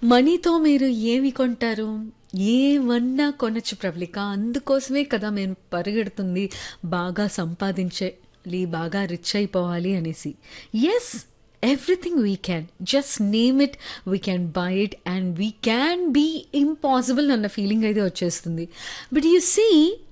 మనీతో మీరు ఏమి కొంటారు ఏమన్నా కొనొచ్చు ప్రబలిక అందుకోసమే కదా మేము పరిగెడుతుంది బాగా సంపాదించాలి బాగా రిచ్ అయిపోవాలి అనేసి yes everything we can just name it we can buy it and we can be impossible అన్న ఫీలింగ్ అయితే వచ్చేస్తుంది but you see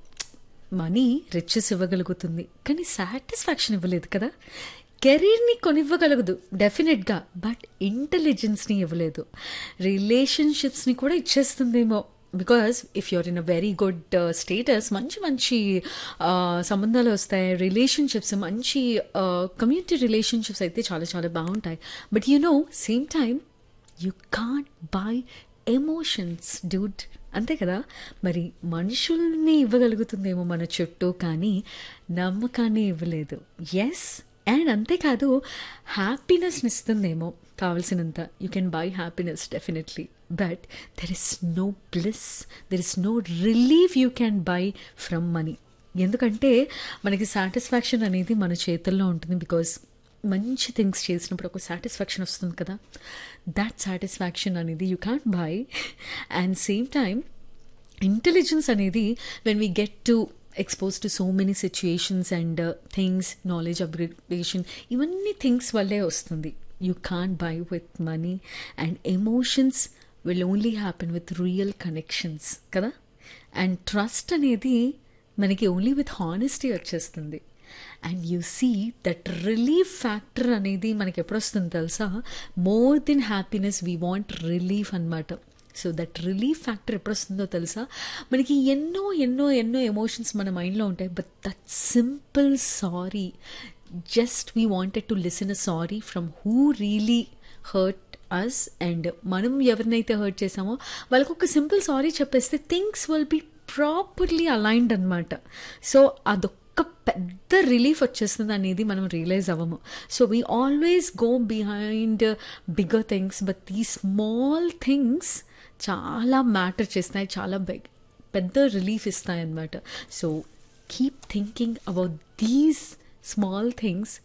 money riches ఇవ్వగలుగుతుంది కానీ సాటిస్ఫాక్షన్ ఇవ్వలేదు కదా కెరీర్ని కొనివ్వగలగదు డెఫినెట్గా బట్ ఇంటెలిజెన్స్ని ఇవ్వలేదు రిలేషన్షిప్స్ని కూడా ఇచ్చేస్తుందేమో because if you're in a very good status మంచి మంచి uh, సంబంధాలు వస్తాయి రిలేషన్షిప్స్ మంచి కమ్యూనిటీ రిలేషన్షిప్స్ అయితే చాలా చాలా బాగుంటాయి but you know same time you can't buy emotions dude అంతే కదా మరి మనుషుల్ని ఇవ్వగలుగుతుందేమో మన చుట్టూ కానీ నమ్మకాన్ని ఇవ్వలేదు ఎస్ అండ్ అంతేకాదు హ్యాపీనెస్ని ఇస్తుందేమో కావలసినంత you can buy happiness definitely but there is no bliss there is no relief you can buy from money ఎందుకంటే మనకి సాటిస్ఫాక్షన్ అనేది మన చేతుల్లో ఉంటుంది బికాస్ మంచి థింగ్స్ చేసినప్పుడు ఒక సాటిస్ఫాక్షన్ వస్తుంది కదా దట్ సాటిస్ఫాక్షన్ అనేది you can buy and same time intelligence అనేది when we get to expose to so many situations and things knowledge upgradation ఇవన్నీ థింగ్స్ వల్లే వస్తుంది you can't buy with money and emotions will only happen with real connections కదా and trust అనేది మనకి only with honesty వచ్చేస్తుంది and you see that relief factor అనేది మనకి ఎప్పుడు వస్తుంది తెలుసా more than happiness we want relief అనమాట సో దట్ రిలీఫ్ ఫ్యాక్టర్ ఎప్పుడు వస్తుందో తెలుసా మనకి ఎన్నో ఎన్నో ఎన్నో ఎమోషన్స్ మన మైండ్లో ఉంటాయి but that simple sorry just we wanted to listen a sorry from who really hurt us and మనం ఎవరినైతే హర్ట్ చేసామో వాళ్ళకు ఒక సింపుల్ సారీ చెప్పేస్తే things will be properly aligned అనమాట సో అదొక్క పెద్ద రిలీఫ్ వచ్చేస్తుంది అనేది మనం రియలైజ్ అవ్వము so we always go behind bigger things but ఈ స్మాల్ థింగ్స్ చాలా మ్యాటర్ చేస్తాయి చాలా బెగ్ పెద్ద రిలీఫ్ ఇస్తాయి అన్నమాట so keep thinking about these small things